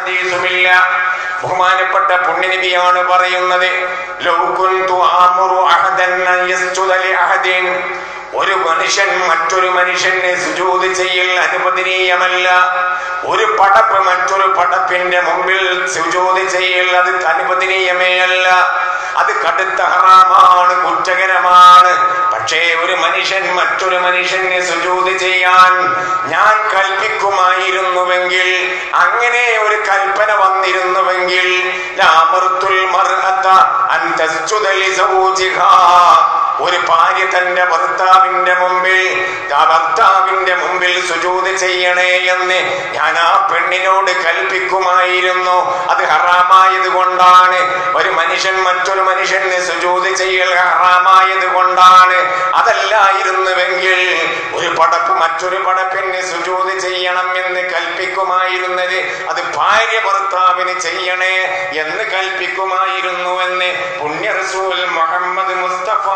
ഹദീസുമില്ല ബഹുമാനപ്പെട്ട പുണ്യനബിയാണ് പറയുന്നത് ലൗ കുന്തു ആമുറു അഹദൻ അൻ യസ്ജുദ ലി അഹദിൻ ഒരു മനുഷ്യൻ മറ്റൊരു മനുഷ്യന് സുജൂത് ചെയ്യൽ അനുവദനീയമല്ല ഒരു പടപ്പ് മറ്റൊരു പടപ്പിന്റെ മുമ്പിൽ സുജൂത് ചെയ്യൽ അത് അനുവദനീയമേ അല്ല അത് കടുത്ത ഹറാമാണ് കുറ്റകരമാണ് പക്ഷേ ഒരു മനുഷ്യൻ മറ്റൊരു മനുഷ്യന് സുജൂത് ചെയ്യാൻ ഞാൻ കൽപ്പിക്കുമായിരുന്നുവെങ്കിൽ അങ്ങനെ ഒരു കൽപ്പന വന്നിരുന്നുവെങ്കിൽ ലാമർത്തുൽ മർഅത അൻ തസ്ജുദ ലിസൗജിഹാ ഒരു ഭാര്യ തന്റെ ഭർത്താവിന്റെ മുമ്പിൽ ആ ഭർത്താവിന്റെ മുമ്പിൽ സുജൂത് ചെയ്യണേ എന്ന് ഞാൻ ആ പെണ്ണിനോട് കൽപ്പിക്കുമായിരുന്നു അത് ഹറാമായത് കൊണ്ടാണ് ഒരു മനുഷ്യൻ മറ്റൊരു മനുഷ്യന് സുജൂത് ചെയ്യൽ ഹറാമായത് കൊണ്ടാണ് അതല്ലായിരുന്നുവെങ്കിൽ ഒരു പടപ്പ് മറ്റൊരു പടപ്പിന് സുജൂത് ചെയ്യണം എന്ന് കൽപ്പിക്കുമായിരുന്നത് അത് ഭാര്യ ഭർത്താവിന് ചെയ്യണേ എന്ന് കൽപ്പിക്കുമായിരുന്നു എന്ന് പുണ്യ റസൂൽ മുഹമ്മദ് മുസ്തഫ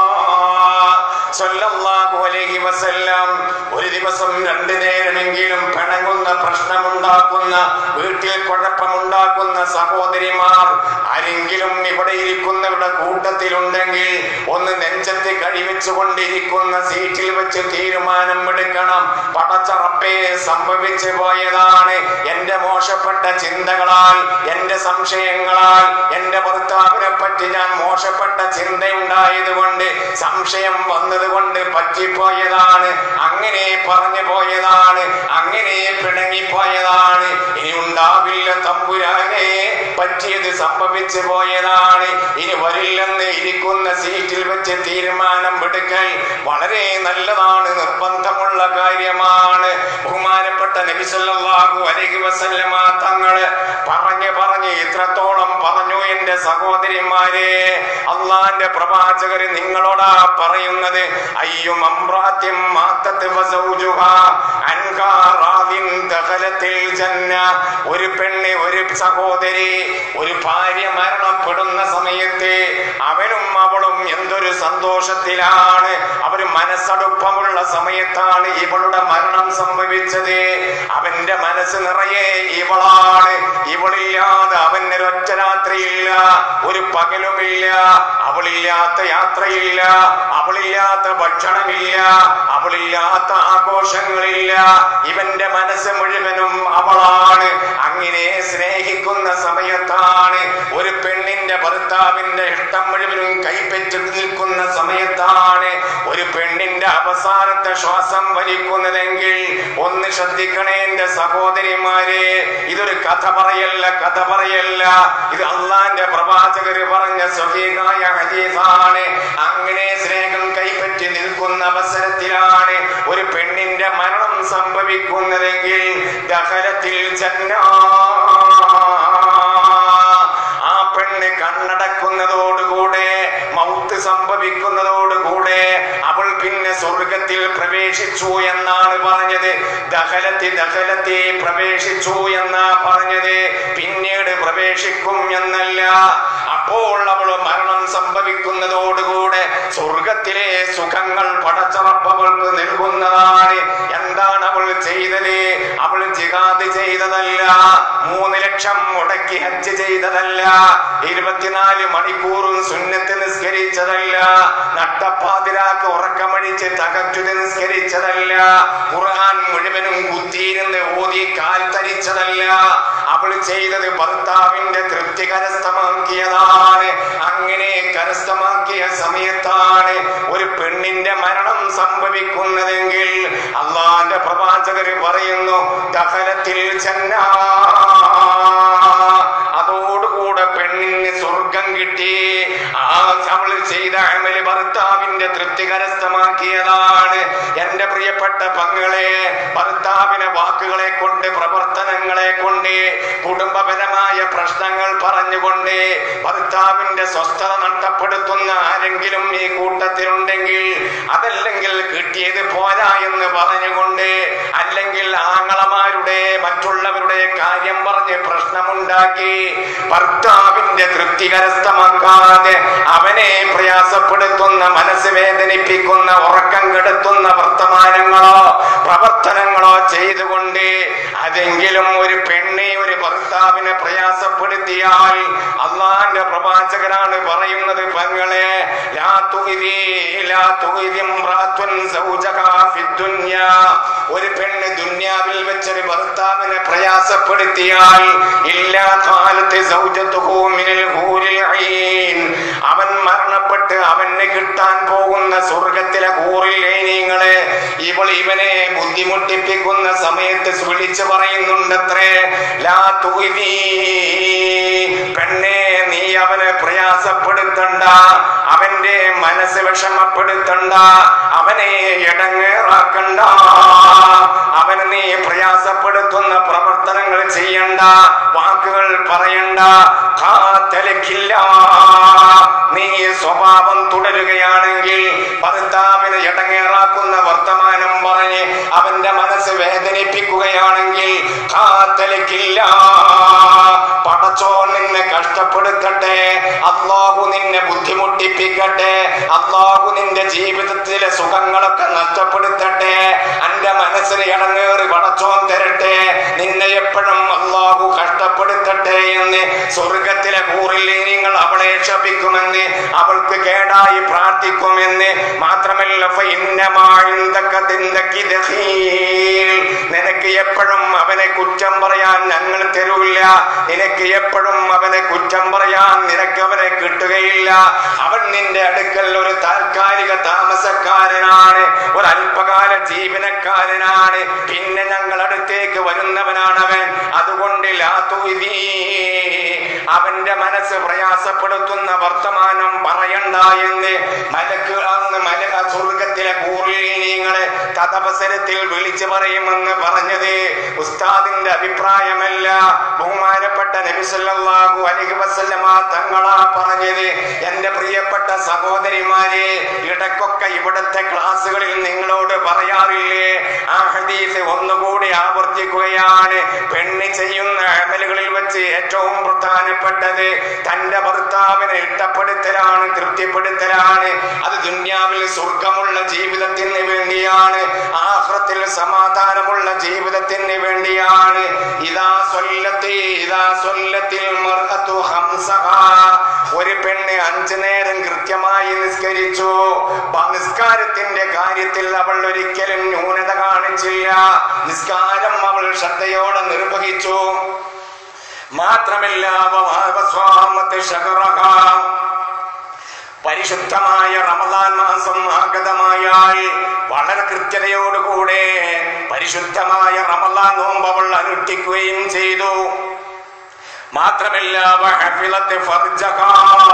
സല്ലല്ലാഹു അലൈഹി വസല്ലം ഒരു ദിവസം രണ്ടു നേരമെങ്കിലും പിണങ്ങുന്ന പ്രശ്നമുണ്ടാക്കുന്ന വീട്ടിൽ കുഴപ്പമുണ്ടാക്കുന്ന സഹോദരിമാർ ആരെങ്കിലും ഇവിടെ ഇരിക്കുന്നവരുടെ കൂട്ടത്തിലുണ്ടെങ്കിൽ ഒന്ന് നെഞ്ചത്ത് കഴിവെച്ചുകൊണ്ടിരിക്കുന്ന സീറ്റിൽ വെച്ച് തീരുമാനം എടുക്കണം പടച്ചറപ്പേ സംഭവിച്ചു പോയതാണ് എന്റെ മോശപ്പെട്ട ചിന്തകളാൽ എന്റെ സംശയങ്ങളാൽ എന്റെ ഭർത്താവിനെ പറ്റി ഞാൻ മോശപ്പെട്ട ചിന്തയുണ്ടായത് കൊണ്ട് സംശയം വന്നത് കൊണ്ട് പറ്റിപ്പോയതാണ് അങ്ങനെ പറഞ്ഞു പോയതാണ് അങ്ങനെ പിണങ്ങിപ്പോയതാണ് ഇനി ഉണ്ടാവില്ല തമ്പുരാനെ പറ്റിയത് സംഭവിച്ചു പോയതാണ് ഇനി വരില്ലെന്ന് ഇരിക്കുന്ന സീറ്റിൽ വെച്ച് തീരുമാനം എടുക്കൽ വളരെ നല്ലതാണ് നിർബന്ധമുള്ള കാര്യമാണ് ബഹുമാനപ്പെട്ട നബിസല്ലാഹു അലൈഹി വസല്ലമ തങ്ങള് പറഞ്ഞു പറഞ്ഞ് ഇത്രത്തോളം പറഞ്ഞു എന്റെ സഹോദരിമാരെ അള്ളാന്റെ പ്രവാചകര് നിങ്ങളോടാ പറയുന്നത് അയ്യും അമ്രാത്യം മാത്തത്ത് വസൗജുഹാ അൻകാ റാദിൻ ദഖലത്തിൽ ജന്ന ഒരു പെണ്ണ് ഒരു സഹോദരി ഒരു ഭാര്യ മരണപ്പെടുന്ന സമയത്ത് അവനും അവളും എന്തൊരു സന്തോഷത്തിലാണ് അവര് മനസ്സടുപ്പമുള്ള സമയത്താണ് ഇവളുടെ മരണം സംഭവിച്ചത് അവന്റെ മനസ്സ് നിറയെ ഇവളാണ് ഇവളില്ലാതെ അവന് ഒറ്റ രാത്രിയില്ല ഒരു പകലുമില്ല അവളില്ലാത്ത യാത്രയില്ല അവളില്ലാത്ത ഭക്ഷണമില്ല അവളില്ലാത്ത ആഘോഷങ്ങളില്ല ഇവന്റെ മനസ്സ് മുഴുവനും അവളാണ് അങ്ങനെ സ്നേഹിക്കുന്ന സമയത്താണ് ഒരു പെണ്ണിന്റെ ഭർത്താവിന്റെ ഇഷ്ടം മുഴുവനും കൈപ്പറ്റി നിൽക്കുന്ന സമയത്താണ് ഒരു പെണ്ണിന്റെ അവസാനത്തെ ശ്വാസം വലിക്കുന്നതെങ്കിൽ ഒന്ന് ശ്രദ്ധിക്കണേ എന്റെ സഹോദരിമാരെ ഇതൊരു കഥ പറയല്ല കഥ പറയല്ല ഇത് അള്ളാന്റെ പ്രവാചകര് പറഞ്ഞ സ്വഹീഹായ ഹദീസാണ് അങ്ങനെ സ്നേഹം കൈപ്പറ്റി നിൽക്കുന്ന അവസരത്തിലാണ് ഒരു പെണ്ണിന്റെ മരണം സംഭവിക്കുന്നതെങ്കിൽ ദഹലത്തിൽ ജന്ന ആ പെണ്ണ് കണ്ണടക്കുന്നതോടുകൂടെ മൗത്ത് സംഭവിക്കുന്നതോടുകൂടെ അവൾ പിന്നെ സ്വർഗത്തിൽ പ്രവേശിച്ചു എന്നാണ് പറഞ്ഞത് ദഹലത്തി ദഹലത്തി പ്രവേശിച്ചു എന്നാ പറഞ്ഞത് പിന്നീട് പ്രവേശിക്കും എന്നല്ല അപ്പോൾ അവൾ മരണം സംഭവിക്കുന്നതോടുകൂടെ സ്വർഗത്തിലെ സുഖങ്ങൾ പടച്ചറപ്പവൾക്ക് നൽകുന്നതാണ് എന്താണ് അവൾ ചെയ്തത് അവൾ ജിഹാദ് ചെയ്തതല്ല മൂന്ന് ലക്ഷം മുടക്കി ഹജ്ജ് ചെയ്തതല്ല ഇരുപത്തിനാല് മണിക്കൂറും സുന്നത്ത് നിസ്കരിച്ചതല്ല നട്ടപ്പാതിരാക്ക് ഉറക്കമഴിച്ച് തകച്ചു നിസ്കരിച്ചതല്ല ഖുർആൻ മുഴുവനും കുത്തിയിരുന്ന് ഓതി കാൽ തരിച്ചതല്ല അവൾ ചെയ്തത് ഭർത്താവിന്റെ തൃപ്തി കരസ്ഥമാക്കിയതാണ് അങ്ങനെ കരസ്ഥമാക്കിയ സമയത്താണ് ഒരു പെണ്ണിന്റെ മരണം സംഭവിക്കുന്നതെങ്കിൽ അള്ളാന്റെ പ്രവാചകര് പറയുന്നു ദഹലത്തിൽ ചെന്ന അതോടുകൂടെ പെണ്ണിന് സ്വർഗം കിട്ടി ആ അവൾ ചെയ്ത അമല് ഭർത്താവിന്റെ തൃപ്തി കരസ്ഥമാക്കിയതാണ് എന്റെ പ്രിയപ്പെട്ട പങ്കളെ ഭർത്താവിനെ വാക്കുകളെ കൊണ്ട് പ്രവർത്തനങ്ങളെ കൊണ്ട് കുടുംബപരമായ പ്രശ്നങ്ങൾ പറഞ്ഞുകൊണ്ട് ഭർത്താവിന്റെ സ്വസ്ഥത നഷ്ടപ്പെടുത്തുന്ന ആരെങ്കിലും ഈ കൂട്ടത്തിലുണ്ടെങ്കിൽ അതല്ലെങ്കിൽ കിട്ടിയത് പോരാ എന്ന് പറഞ്ഞുകൊണ്ട് അല്ലെങ്കിൽ ആങ്ങളമാരുടെ മറ്റുള്ളവരുടെ കാര്യം പറഞ്ഞ് പറഞ്ഞ് പ്രശ്നമുണ്ടാക്കി ഭർത്താവിന്റെ തൃപ്തി കരസ്ഥമാക്കാതെ അവനെ പ്രയാസപ്പെടുത്തുന്ന മനസ്സ് വേദനിപ്പിക്കുന്ന ഉറക്കം കെടുത്തുന്ന വർത്തമാനങ്ങളോ പ്രവർത്തനങ്ങളോ ചെയ്തുകൊണ്ട് അതെങ്കിലും ഒരു പെണ്ണെ ഒരു ഭർത്താവിനെ പ്രയാസപ്പെടുത്തിയാൽ അള്ളാന്റെ പ്രവാചകനാണ് പറയുന്നത് പെങ്ങളെ ലാ തുഇദി, ലാ തുഇദി ഇംറാത്തുൻ സൗജഹാ ഫിദ്ദുന്യാ. ഒരു പെണ്ണ് ദുന്യാവിൽ വെച്ചൊരു ഭർത്താവിനെ പ്രയാസപ്പെടുത്തിയാൽ ഇല്ലാ കാലത്തെ സൗജത്തുഹു മിനൽ ഹൂരിൽ ഐൻ. അവൻ മരണപ്പെട്ട് അവന് കിട്ടാൻ പോകുന്ന സ്വർഗത്തിലെ കൂറിൽ നിങ്ങളെ ഇവൾ ഇവനെ ബുദ്ധിമുട്ടിപ്പിക്കുന്ന സമയത്ത് വിളിച്ചു പറയുന്നുണ്ടത്രേ ലാ തുഇദി. പെണ്ണെ നീ അവനെ പ്രയാസപ്പെടുത്തണ്ട അവന്റെ മനസ്സ് വിഷമപ്പെടുത്തണ്ട അവനെ ഇടങ്ങേറാക്കണ്ട അവന് നീ പ്രയാസപ്പെടുത്തുന്ന പ്രവർത്തനങ്ങൾ ചെയ്യണ്ട വാക്കുകൾ പറയണ്ട കാത്തലക്കില്ല നീ സ്വഭാവം തുടരുകയാണെങ്കിൽ ഭർത്താവിനെ ഇടങ്ങേറാക്കുന്ന വർത്തമാനം പറഞ്ഞ് അവന്റെ മനസ്സ് വേദനിപ്പിക്കുകയാണെങ്കിൽ കാത്തലക്കില്ല പടച്ചോ നിന്നെ കഷ്ടപ്പെടുത്തട്ടെ അള്ളാഹു നിന്നെ ബുദ്ധിമുട്ടിപ്പിക്കട്ടെ അള്ളാഹു നിന്റെ ജീവിതത്തിലെ സുഖങ്ങളൊക്കെ നഷ്ടപ്പെടുത്തട്ടെ എന്റെ മനസ്സിന് ഇടങ്ങേറി പടച്ചോൻ തരട്ടെ നിന്നെ എപ്പോഴും അള്ളാഹു കഷ്ടപ്പെടുത്തട്ടെ എന്ന് സ്വർഗത്തിലെ കൂറിൽ നിങ്ങൾ അവളെ ശപിക്കുമെന്ന് അവൾക്ക് കേടായി പ്രാർത്ഥിക്കുമെന്ന് മാത്രമല്ല ഫഇന്നമാഇന്ദക ദിന്ദകി ദഖീൽ. നിനക്ക് എപ്പോഴും അവനെ കുറ്റം പറയാൻ ഞങ്ങൾ തരൂല്ല നിനക്ക് എപ്പോഴും അവനെ കുറ്റം പറയാൻ നിനക്ക് അവനെ കിട്ടുകയില്ല അവൻ നിന്റെ അടുക്കൽ ഒരു താൽക്കാലിക താമസക്കാരനാണ് ഒരു അല്പകാല ജീവനക്കാരനാണ് പിന്നെ ഞങ്ങൾ അടുത്തേക്ക് വരുന്നവനാണ് അവൻ അതുകൊണ്ട് ലാത്തുവിധി അവന്റെ മനസ്സ് പ്രയാസപ്പെടുത്തുന്ന വർത്തമാനം പറയണ്ട എന്ന് മലക്ക് അന്ന് മലക സ്വർഗത്തിലെ പൂർവീനീങ്ങളെ തദവസരത്തിൽ വിളിച്ചു പറയുമെന്ന് പറഞ്ഞത് ഉസ്താദിന്റെ അഭിപ്രായമല്ല ബഹുമാനപ്പെട്ട നബിസല്ലാഹു അലൈഹി വസല്ലമ തങ്ങളാ പറഞ്ഞത് എന്റെ പ്രിയപ്പെട്ട സഹോദരിമാരെ ഇടക്കൊക്കെ ഇവിടുത്തെ ക്ലാസ്സുകളിൽ നിങ്ങളോട് പറയാറില്ലേ ആ ഹദീസ് ഒന്നുകൂടി ആവർത്തിക്കുകയാണ് പെണ്ണ് ചെയ്യുന്ന അമലുകളിൽ വെച്ച് ഏറ്റവും പ്രധാനപ്പെട്ടത് തന്റെ ഭർത്താവിനെ ഇഷ്ടപ്പെടുത്തലാണ് തൃപ്തിപ്പെടുത്തലാണ് അത് ദുന്യാവിൽ സ്വർഗമുള്ള ജീവിതത്തിന് വേണ്ടിയാണ് ആഹ്റത്തിൽ സമാധാനമുള്ള ജീവിതത്തിന് വേണ്ടിയാണ് ഇതാ സ്വല്ലത്തി ഇതാ സ്വല്ലത്തിൽ മർഅത്തു ഹംസഹാ ഒരു പെണ്ണ് അഞ്ചു നേരം കൃത്യമായി നിസ്കരിച്ചു ബ- നിസ്കാരത്തിന്റെ കാര്യത്തിൽ അവൾ ഒരിക്കലും ന്യൂനത കാണിച്ചില്ല നിസ്കാരം അവൾ ശ്രദ്ധയോടെ നിർവഹിച്ചു മാത്രമല്ല വവാവസ്വാമത്ത് ശഹറഹ. പരിശുദ്ധമായ റമദാൻ മാസം ആഗതമായാൽ വളരെ കൃത്യതയോടുകൂടെ പരിശുദ്ധമായ റമദാൻ നോമ്പ് അവൾ അനുഷ്ഠിക്കുകയും ചെയ്തു മാത്രമല്ല വഹഫിളത്ത് ഫർജഹാ.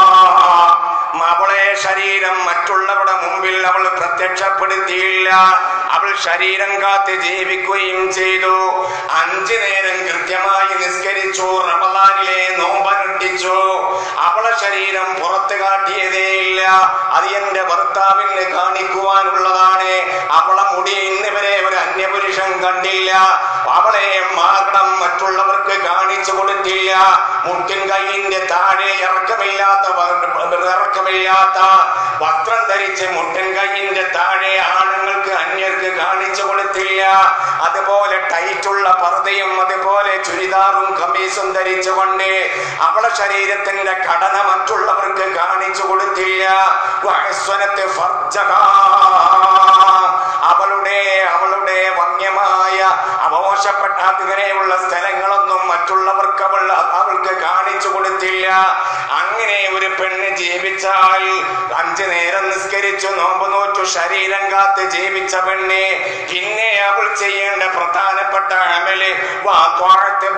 അവളെ ശരീരം മറ്റുള്ളവരുടെ മുമ്പിൽ അവൾ പ്രത്യക്ഷപ്പെടുത്തിയില്ല അവൾ ശരീരം കാത്ത് ജീവിക്കുകയും ചെയ്തു അഞ്ചു നേരം കൃത്യമായി നിസ്കരിച്ചു റമദാനിലെ നോമ്പനുഷ്ഠിച്ചു അവളെ ശരീരം പുറത്ത് കാട്ടിയതേയില്ല അത് എന്റെ ഭർത്താവിന് കാണിക്കുവാനുള്ളതാണ് അവളെ മുടി ഇന്നുവരെ ഒരു അന്യപുരുഷൻ കണ്ടില്ല അവളെ മാർഗം മറ്റുള്ളവർക്ക് കാണിച്ചു കൊടുത്തില്ല മുട്ടിൻ കൈയിന്റെ താഴെ ഇറക്കമില്ലാത്ത വ- ഇറക്കമില്ലാത്ത വസ്ത്രം ധരിച്ച് മുട്ടൻ കൈയിന്റെ താഴെ ആണുങ്ങൾക്ക് അന്യർക്ക് കാണിച്ചു കൊടുത്തില്ല അതുപോലെ ടൈറ്റുള്ള പർദ്ദയും അതുപോലെ ചുരിദാറും കമീസും ധരിച്ചുകൊണ്ട് അവളെ ശരീരത്തിന്റെ ഘടന മറ്റുള്ളവർക്ക് കാണിച്ചു കൊടുത്തില്ല വഹസ്വനത്തെ ഫർജഹാ. അവളുടെ അവളുടെ വന്യമായ അവമോശപ്പെട്ട അങ്ങനെയുള്ള സ്ഥലങ്ങളൊന്നും മറ്റുള്ളവർക്ക് അവൾ അവൾക്ക് കാണിച്ചു കൊടുത്തില്ല അങ്ങനെ ഒരു പെണ്ണ് ജീവിച്ചാൽ അഞ്ചു നേരം നിസ്കരിച്ചു നോമ്പ് നോറ്റു ശരീരം കാത്ത് ജീവിച്ച പെണ്ണ് പിന്നെ അവൾ ചെയ്യേണ്ട പ്രധാനപ്പെട്ട അമല് വാത്വാഴത്ത്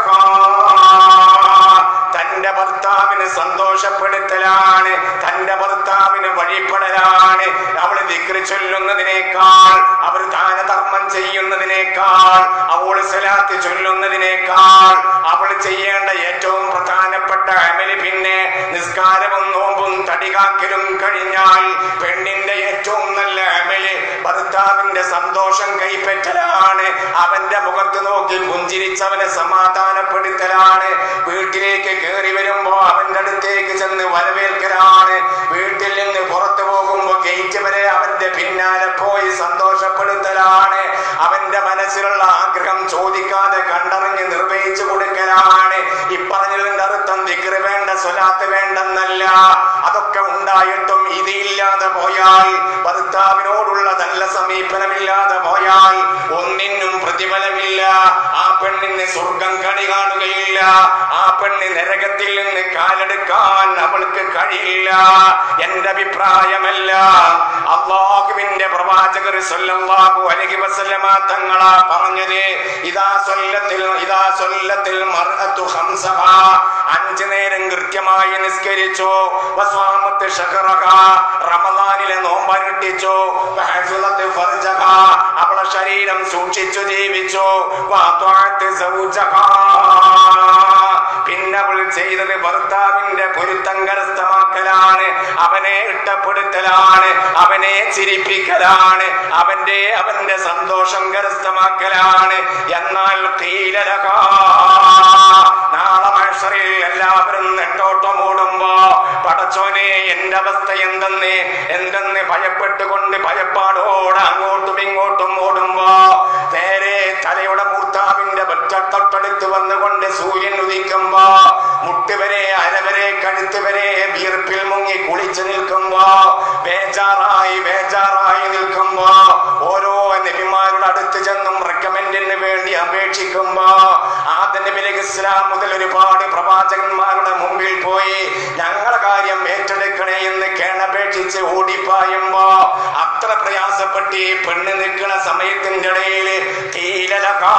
തന്റെ ഭർത്താവിനെ സന്തോഷപ്പെടുത്തലാണ് തന്റെ ഭർത്താവിന് വഴിപ്പെടലാണ് അവൾ ദിക്റ് ചൊല്ലുന്നതിനേക്കാൾ അവർ ദാനധർമ്മം ചെയ്യുന്നതിനേക്കാൾ അവൾ സലാത്ത് ചൊല്ലുന്നതിനേക്കാൾ അവൾ ചെയ്യേണ്ട ഏറ്റവും പ്രധാനപ്പെട്ട അമല് പിന്നെ നിസ്കാരവും നോമ്പും തടികാക്കലും കഴിഞ്ഞാൽ പെണ്ണിന്റെ ഏറ്റവും നല്ല അമല് ഭർത്താവിന്റെ സന്തോഷം കൈപ്പറ്റലാണ് അവന്റെ മുഖത്ത് നോക്കി പുഞ്ചിരിച്ചവനെ സമാധാനപ്പെടുത്തി പരിചയപ്പെടുത്തലാണ് വീട്ടിലേക്ക് കയറി വരുമ്പോ അവന്റെ അടുത്തേക്ക് ചെന്ന് വരവേൽക്കലാണ് വീട്ടിൽ നിന്ന് പുറത്തു പോകുമ്പോ ഗേറ്റ് വരെ അവന്റെ പിന്നാലെ പോയി സന്തോഷപ്പെടുത്തലാണ് അവന്റെ മനസ്സിലുള്ള ആഗ്രഹം ചോദിക്കാതെ കണ്ടറിഞ്ഞ് നിർവഹിച്ചു കൊടുക്കലാണ് ഇപ്പറഞ്ഞതിന്റെ അർത്ഥം ദിക്റ് വേണ്ട സ്വലാത്ത് വേണ്ടെന്നല്ല അതൊക്കെ ഉണ്ടായിട്ടും ഇതില്ലാതെ പോയാൽ ഭർത്താവിനോടുള്ള നല്ല സമീപനമില്ലാതെ പോയാൽ ഒന്നിനും പ്രതിഫലമില്ല ആ പെണ്ണിന് സ്വർഗം കണി കാണുകയില്ല ആ പെണ്ണ് നരകത്തിൽ നിന്ന് കാലെടുക്കാൻ അവൾക്ക് കഴിയില്ല എന്റെ അഭിപ്രായമല്ല അള്ളാഹുവിന്റെ പ്രവാചകർ സല്ലല്ലാഹു അലൈഹി വസല്ലമ തങ്ങളാ പറഞ്ഞത് ഇതാ സ്വല്ലത്തിൽ ഇതാ സ്വല്ലത്തിൽ മർഅത്തു ഖംസഹ അഞ്ചു നേരം കൃത്യമായി നിസ്കരിച്ചു വസ്വാമത്ത് ഷഹറഹ റമദാനിലെ നോമ്പനുഷ്ഠിച്ചു വഹഫിളത്ത് ഫർജഹ അവളെ ശരീരം സൂക്ഷിച്ചു ജീവിച്ചു വഅത്വഅത്ത് സൗജഹ പിന്നെ അവൾ ചെയ്തത് ഭർത്താവിന്റെ പൊരുത്തം കരസ്ഥമാക്കലാണ് അവനെ ഇഷ്ടപ്പെടുത്തലാണ് അവനെ ചിരിപ്പിക്കലാണ് അവന്റെ അവന്റെ സന്തോഷം കരസ്ഥമാക്കലാണ് എന്നാൽ കീലലക നാളെ മത്സറിൽ എല്ലാവരും നെട്ടോട്ടം ഓടുമ്പോ പടച്ചോനെ എന്റെ അവസ്ഥ എന്തെന്ന് എന്തെന്ന് ഭയപ്പെട്ടുകൊണ്ട് ഭയപ്പാടോടെ അങ്ങോട്ടും ഇങ്ങോട്ടും ഓടുമ്പോ നേരെ തലയുടെ മൂർത്താവിന്റെ തൊട്ടടുത്ത് വന്നുകൊണ്ട് സൂര്യൻ ഉദിക്കുമ്പോ മുട്ടുവരെ അരവരെ കഴുത്ത് വരെ വീർപ്പിൽ മുങ്ങി കുളിച്ചു നിൽക്കുമ്പോ ബേജാറായി ബേജാറായി നിൽക്കുമ്പോ ഓരോ നബിമാരുടെ അടുത്ത് ചെന്നും റെക്കമെൻഡിന് വേണ്ടി അപേക്ഷിക്കുമ്പോ ആദ്യ നബി അലൈഹി ഇസ്ലാം മുതൽ ഒരുപാട് പ്രവാചകന്മാരുടെ മുമ്പിൽ പോയി ഞങ്ങളെ കാര്യം ഏറ്റെടുക്കണേ എന്ന് കേണപേക്ഷിച്ച് ഓടിപ്പായുമ്പോ അത്ര പ്രയാസപ്പെട്ട് ഈ പെണ്ണ് നിൽക്കുന്ന സമയത്തിന്റെ ഇടയിൽ തീലലകാ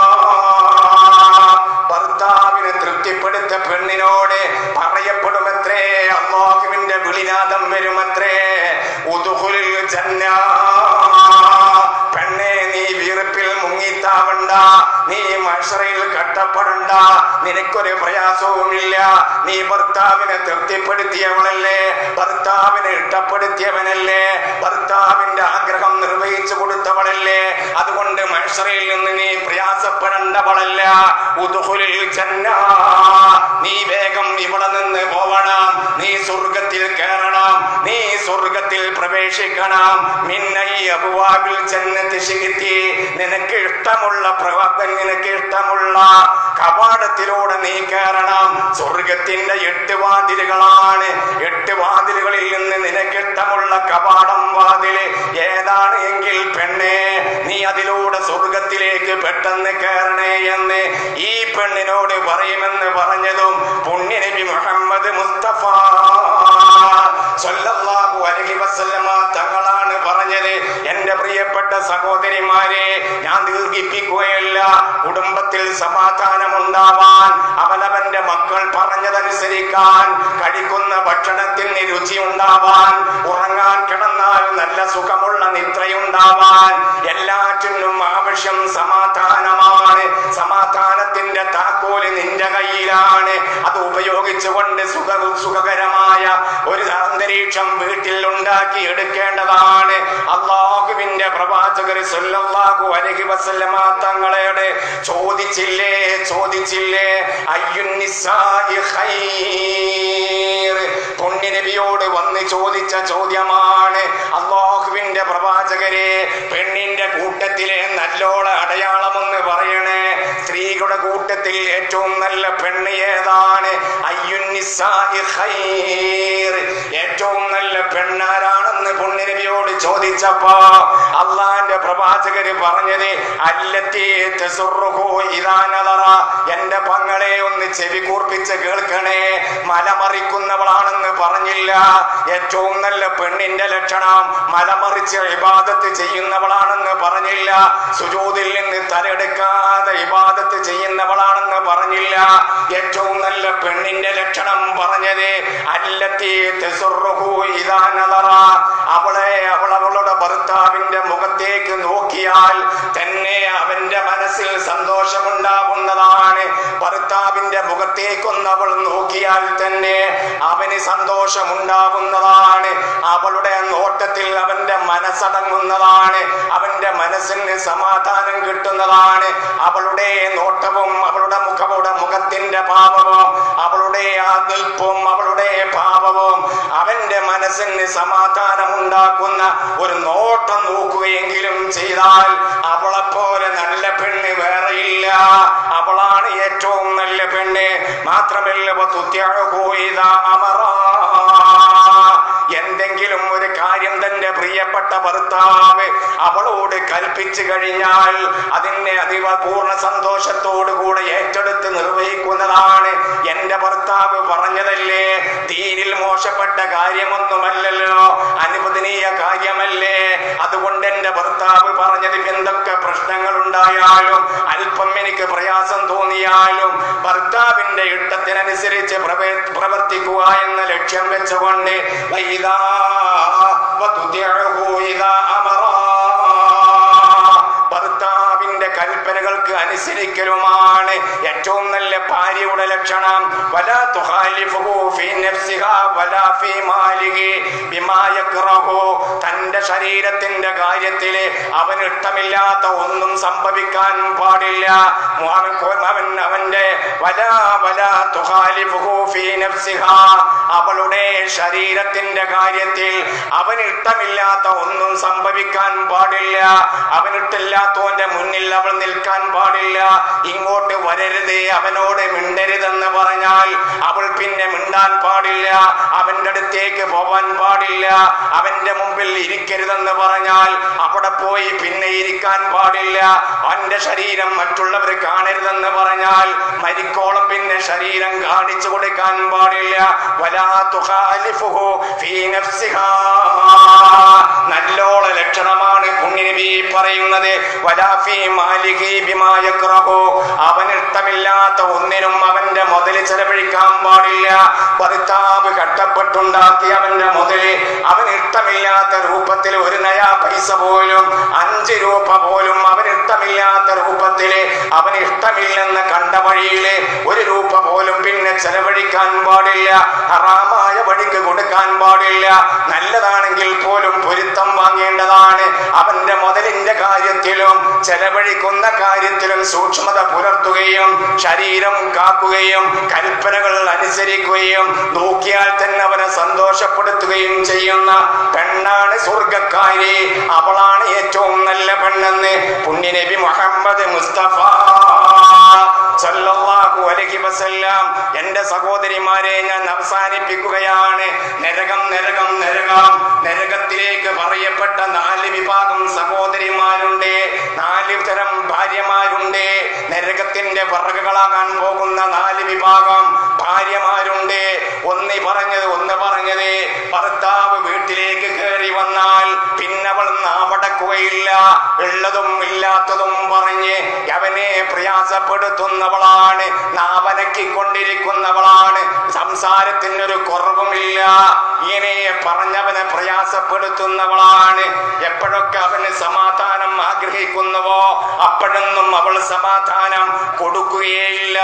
ഭർത്താവിനെ തൃപ്തിപ്പെടുത്ത പെണ്ണിനോട് പറയപ്പെടുമത്രേ അള്ളാഹുവിന്റെ വിളിനാദം വരുമത്രേ ഉദുഹുലിൽ ജന്ന പെണ്ണെ നീ വീർപ്പിൽ മുങ്ങിത്താവണ്ട നീ മഷറയിൽ കട്ടപ്പെടണ്ട നിനക്കൊരു പ്രയാസവുമില്ല നീ ഭർത്താവിനെ തൃപ്തിപ്പെടുത്തിയവളല്ലേ ഭർത്താവിനെ ഇഷ്ടപ്പെടുത്തിയവനല്ലേ ഭർത്താവിന്റെ ആഗ്രഹം നിർവഹിച്ചു കൊടുത്തവളല്ലേ അതുകൊണ്ട് മഷറയിൽ നിന്ന് നീ പ്രയാസപ്പെടേണ്ടവളല്ല ഉദുഹുലിൽ ജന്ന നീ വേഗം ഇവിടെ നിന്ന് പോവണം നീ സ്വർഗത്തിൽ കയറണം നീ സ്വർഗത്തിൽ പ്രവേശിക്കണം മിന്നൈ അബുവാബിൽ ജന്നത്ത് ശിഖിത്തി നിനക്ക് ഇഷ്ടമുള്ള പ്രവാഹൻ നിനക്ക് ഇഷ്ടമുള്ള കവാടത്തിലൂടെ നീ കയറണം സ്വർഗത്തിന്റെ എട്ട് വാതിലുകളാണ് എട്ട് വാതിലുകളിൽ നിന്ന് നിനക്ക് ഇഷ്ടമുള്ള കവാടം വാതില് ഏതാണ് എങ്കിൽ പെണ്ണെ നീ അതിലൂടെ സ്വർഗത്തിലേക്ക് പെട്ടെന്ന് കയറണേ എന്ന് ഈ പെണ്ണിനോട് പറയുമെന്ന് പറഞ്ഞതും പുണ്യനബി മുഹമ്മദ് മുസ്തഫ സല്ലല്ലാഹു അലൈഹി വസല്ലമ തങ്ങളാണ് പറഞ്ഞത് എന്റെ പ്രിയപ്പെട്ട സഹോദരിമാരെ ഞാൻ ദീർഘിപ്പിക്കുകയല്ല കുടുംബത്തിൽ സമാധാനം ഉണ്ടാവാൻ അവനവന്റെ മക്കൾ പറഞ്ഞതനുസരിക്കാൻ കഴിക്കുന്ന ഭക്ഷണത്തിന് രുചി ഉണ്ടാവാൻ ഉറങ്ങാൻ കിടന്നാൽ നല്ല സുഖമുള്ള നിദ്രയുണ്ടാവാൻ എല്ലാറ്റിനും ആവശ്യം സമാധാനമാണ് സമാധാനത്തിന്റെ താക്കോല് നിന്റെ കയ്യിലാണ് അത് ഉപയോഗിച്ചുകൊണ്ട് സുഖ സുഖകരമായ ഒരു അന്തരീക്ഷം വീട്ടിൽ ഉണ്ടാക്കി എടുക്കേണ്ടതാണ് അള്ളാഹുവിന്റെ പ്രവാചകർ സല്ലല്ലാഹു അലൈഹി വസല്ലമ തങ്ങളോട് ചോദിച്ചില്ലേ ചോദിച്ചില്ലേ അയ്യുന്നിസായി ഖൈർ പുണ്യനബിയോട് വന്ന് ചോദിച്ച ചോദ്യമാണ് അള്ളാഹുവിന്റെ പ്രവാചകരെ പെണ്ണിന്റെ കൂട്ടത്തിലെ നല്ലോള അടയാളമെന്ന് പറയണേ സ്ത്രീകളുടെ കൂട്ടത്തിൽ ഏറ്റവും നല്ല പെണ്ണ് ഏതാണ് അയ്യുന്നിസായി ഖൈർ ഏറ്റവും നല്ല പെണ്ണാരാണെന്ന് പുണ്യനബിയോട് ചോദിച്ചപ്പോ അള്ളാന്റെ പ്രവാചകര് പറഞ്ഞത് അല്ലത്തി തെസുറുഹു ഇതാനതറ എന്റെ പങ്ങളെ ഒന്ന് ചെവി കൂർപ്പിച്ച് കേൾക്കണേ മലമറിക്കുന്നവളാണെന്ന് പറഞ്ഞില്ല ഏറ്റവും നല്ല പെണ്ണിന്റെ ലക്ഷണം മലമറിച്ച് ഇബാദത്ത് ചെയ്യുന്നവളാണെന്ന് പറഞ്ഞില്ല സുജൂതിൽ നിന്ന് തലയെടുക്കാതെ ഇബാദത്ത് ചെയ്യുന്നവളാണെന്ന് പറഞ്ഞില്ല ഏറ്റവും നല്ല പെണ്ണിന്റെ ലക്ഷണം പറഞ്ഞത് അല്ലത്തി തെസുറുഹു ഇതാനതറ അവളെ അവൾ അവളുടെ ഭർത്താവിന്റെ മുഖത്തേക്ക് നോക്കിയാൽ തന്നെ അവന്റെ മനസ്സിൽ സന്തോഷമുണ്ടാകുന്നതാണ് ഭർത്താവിന്റെ മുഖത്തേക്കൊന്ന് അവൾ നോക്കിയാൽ തന്നെ അവന് സന്തോഷമുണ്ടാകുന്നതാണ് അവളുടെ നോട്ടത്തിൽ അവന്റെ മനസ്സടങ്ങുന്നതാണ് അവന്റെ മനസ്സിന് സമാധാനം കിട്ടുന്നതാണ് അവളുടെ നോട്ടവും അവളുടെ മുഖമുടെ മുഖത്തിന്റെ ഭാവവും അവളുടെ ആ നിൽപ്പും അവളുടെ ഭാവവും അവന്റെ മനസ്സിന് സമാധാനം ഉണ്ടാക്കുന്ന ഒരു നോട്ടം നോക്കുകയെങ്കിലും ചെയ്താൽ അവളെ പോലെ നല്ല പെണ്ണ് വേറെയില്ല അവളാണ് ഏറ്റവും നല്ല പെണ്ണ് മാത്രമല്ല വതുത്യാഹു ഇദാ അമറാ. എന്തെങ്കിലും ഒരു കാര്യം തന്റെ പ്രിയപ്പെട്ട ഭർത്താവ് അവളോട് കൽപ്പിച്ചു കഴിഞ്ഞാൽ അതിനെ അതിവ പൂർണ്ണ സന്തോഷത്തോടു കൂടെ ഏറ്റെടുത്ത് നിർവഹിക്കുന്നതാണ് എന്റെ ഭർത്താവ് പറഞ്ഞതല്ലേ തീരിൽ മോശപ്പെട്ട കാര്യമൊന്നുമല്ലല്ലോ അനുവദനീയ കാര്യമല്ലേ അതുകൊണ്ട് എന്റെ ഭർത്താവ് പറഞ്ഞത് എന്തൊക്കെ പ്രശ്നങ്ങൾ ഉണ്ടായാലും അല്പം എനിക്ക് പ്രയാസം തോന്നിയാലും ഭർത്താവിന്റെ ഇഷ്ടത്തിനനുസരിച്ച് പ്രവേ- പ്രവർത്തിക്കുക എന്ന ലക്ഷ്യം വെച്ചുകൊണ്ട് വൈദാ വതുതിഅഹു ഇദാ അമറാ. ഭർത്താവിന്റെ കൽപ്പനകൾക്ക് അനുസരിക്കലുമാണ് ഏറ്റവും നല്ല ഭാര്യയുടെ ലക്ഷണം വല തുഖാലിഫുഹു ഫീ നഫ്സിഹാ വലാ ഫീ മാലിഹി ബിമാ യക്റഹു തന്റെ ശരീരത്തിന്റെ കാര്യത്തില് അവന് ഇഷ്ടമില്ലാത്ത ഒന്നും സംഭവിക്കാൻ പാടില്ല അവൻ അവൻ അവന്റെ വല വല തുഖാലിഫുഹു ഫീ നഫ്സിഹാ അവളുടെ ശരീരത്തിന്റെ കാര്യത്തിൽ അവന് ഇഷ്ടമില്ലാത്ത ഒന്നും സംഭവിക്കാൻ പാടില്ല അവനിട്ടില്ലാത്തവന്റെ മുന്നിൽ അവൾ നിൽക്കാൻ പാടില്ല ഇങ്ങോട്ട് വരരുത് അവനോട് മിണ്ടരുതെന്ന് പറഞ്ഞാൽ അവൾ പിന്നെ മിണ്ടാൻ പാടില്ല അവന്റെ അടുത്തേക്ക് പോവാൻ പാടില്ല അവന്റെ മുമ്പിൽ ഇരിക്കരുതെന്ന് പറഞ്ഞാൽ അവിടെ പോയി പിന്നെ ഇരിക്കാൻ പാടില്ല അവന്റെ ശരീരം മറ്റുള്ളവർ കാണരുതെന്ന് പറഞ്ഞാൽ മരിക്കോളം പിന്നെ ശരീരം കാണിച്ചു കൊടുക്കാൻ പാടില്ല വലാ തുഖാലിഫുഹു ഫീ നഫ്സിഹാ നല്ലോള ലക്ഷണമാണ് പുണ്യനബി പറയുന്നത് വലാ ഫീ മാലിഹി ബിമാ യക്റഹു അവന് ഇഷ്ടമില്ലാത്ത ഒന്നിനും അവന്റെ മുതല് ചെലവഴിക്കാൻ പാടില്ല ഭർത്താവ് കഷ്ടപ്പെട്ടുണ്ടാക്കി അവന്റെ മുതല് അവന് ഇഷ്ടമില്ലാത്ത രൂപത്തിൽ ഒരു നയാ പൈസ പോലും അഞ്ച് രൂപ പോലും അവന് ഇഷ്ടമില്ലാത്ത രൂപത്തില് അവന് ഇഷ്ടമില്ലെന്ന് കണ്ട വഴിയില് ഒരു രൂപ പോലും പിന്നെ ചെലവഴിക്കാൻ പാടില്ല ഹറാമായ വഴിക്ക് കൊടുക്കാൻ പാടില്ല നല്ലതാണെങ്കിൽ പോലും പൊരുത്തം വാങ്ങേണ്ടതാണ് അവന്റെ മുതലിന്റെ കാര്യത്തിലും ചെലവഴിക്കുന്ന കാര്യത്തിലും സൂക്ഷ്മത പുലർത്തുകയും ശരീരം കാക്കുകയും കൽപ്പനകൾ അനുസരിക്കുകയും നോക്കിയാൽ തന്നെ അവനെ സന്തോഷപ്പെടുത്തുകയും ചെയ്യുന്ന പെണ്ണാണ് സ്വർഗക്കാരി അവളാണ് ഏറ്റവും നല്ല പെണ്ണെന്ന് പുണ്യനബി മുഹമ്മദ് മുസ്തഫ സല്ലല്ലാഹു അലൈഹി വസല്ലം എന്റെ സഹോദരിമാരെ ഞാൻ അവസാനിപ്പിക്കുകയാണ് നരകം നരകം നരകം നരകത്തിലേക്ക് പറയപ്പെട്ട നാല് വിഭാഗം സഹോദരിമാരുണ്ട് നാല് തരം ഭാര്യമാരുണ്ട് നരകത്തിന്റെ വിറകുകളാകാൻ പോകുന്ന നാല് വിഭാഗം ഭാര്യമാരുണ്ട് ഒന്ന് പറഞ്ഞത് ഒന്ന് പറഞ്ഞത് ഭർത്താവ് വീട്ടിലേക്ക് കയറി വന്നാൽ പിന്നവൾ നാവടക്കുകയില്ല ഉള്ളതും ഇല്ലാത്തതും പറഞ്ഞ് അവനെ പ്രയാസപ്പെടുത്തുന്നവളാണ് നാവനക്കിക്കൊണ്ടിരിക്കുന്നവളാണ് സംസാരത്തിനൊരു കുറവുമില്ല ഇങ്ങനെ പറഞ്ഞവനെ പ്രയാസപ്പെടുത്തുന്നവളാണ് എപ്പോഴൊക്കെ അവന് സമാധാനം ആഗ്രഹിക്കുന്നുവോ അപ്പോഴൊന്നും അവൾ സമാധാനം കൊടുക്കുകയില്ല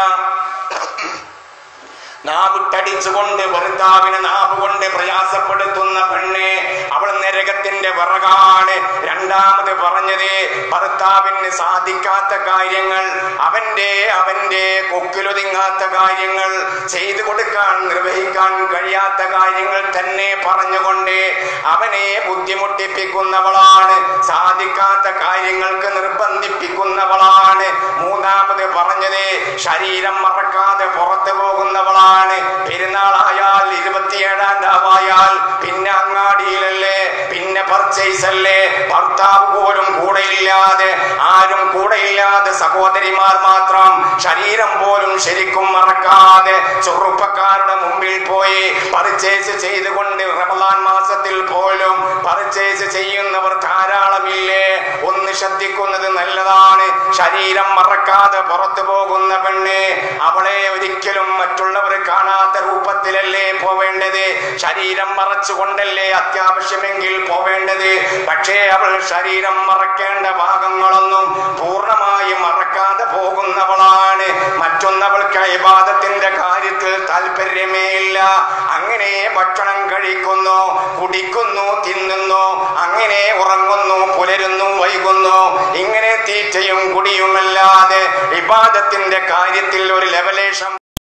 നാവിട്ടടിച്ചുകൊണ്ട് ഭർത്താവിനെ നാവ് കൊണ്ട് പ്രയാസപ്പെടുത്തുന്ന പെണ്ണ് അവൾ നരകത്തിന്റെ വിറകാണ് രണ്ടാമത് പറഞ്ഞത് ഭർത്താവിന് സാധിക്കാത്ത കാര്യങ്ങൾ അവന്റെ അവന്റെ കൊക്കിലൊതുങ്ങാത്ത കാര്യങ്ങൾ ചെയ്തു കൊടുക്കാൻ നിർവഹിക്കാൻ കഴിയാത്ത കാര്യങ്ങൾ തന്നെ പറഞ്ഞുകൊണ്ട് അവനെ ബുദ്ധിമുട്ടിപ്പിക്കുന്നവളാണ് സാധിക്കാത്ത കാര്യങ്ങൾക്ക് നിർബന്ധിപ്പിക്കുന്നവളാണ് മൂന്നാമത് പറഞ്ഞത് ശരീരം മറക്കാതെ പുറത്തു പോകുന്നവളാണ് പെരുന്നാളായാൽ ഇരുപത്തിയേഴാം രാവായാൽ പിന്നെ അങ്ങാടിയിലല്ലേ പിന്നെ പർച്ചേസ് അല്ലേ ഭർത്താവ് പോലും കൂടെയില്ലാതെ ആരും കൂടെയില്ലാതെ സഹോദരിമാർ മാത്രം ശരീരം പോലും ശരിക്കും മറക്കാതെ ചെറുപ്പക്കാരുടെ മുമ്പിൽ പോയി പർച്ചേസ് ചെയ്തുകൊണ്ട് റമദാൻ മാസത്തിൽ പോലും പർച്ചേസ് ചെയ്യുന്നവർ ധാരാളമില്ലേ ഒന്ന് ശ്രദ്ധിക്കുന്നത് നല്ലതാണ് ശരീരം മറക്കാതെ പുറത്തു പോകുന്ന പെണ്ണ് അവളെ ഒരിക്കലും മറ്റുള്ളവർ കാണാത്ത രൂപത്തിലല്ലേ പോവേണ്ടത് ശരീരം മറച്ചുകൊണ്ടല്ലേ അത്യാവശ്യമെങ്കിൽ പോവേണ്ടത് പക്ഷേ അവൾ ശരീരം മറക്കേണ്ട ഭാഗങ്ങളൊന്നും പൂർണ്ണമായും മറക്കാതെ പോകുന്ന നടക്കുന്നവളാണ് മറ്റൊന്നവൾക്ക് ഇബാദത്തിന്റെ കാര്യത്തിൽ താല്പര്യമേ ഇല്ല അങ്ങനെ ഭക്ഷണം കഴിക്കുന്നു കുടിക്കുന്നു തിന്നുന്നു അങ്ങനെ ഉറങ്ങുന്നു പുലരുന്നു വൈകുന്നു ഇങ്ങനെ തീറ്റയും കുടിയുമല്ലാതെ ഇബാദത്തിന്റെ കാര്യത്തിൽ ഒരു ലെവലേഷം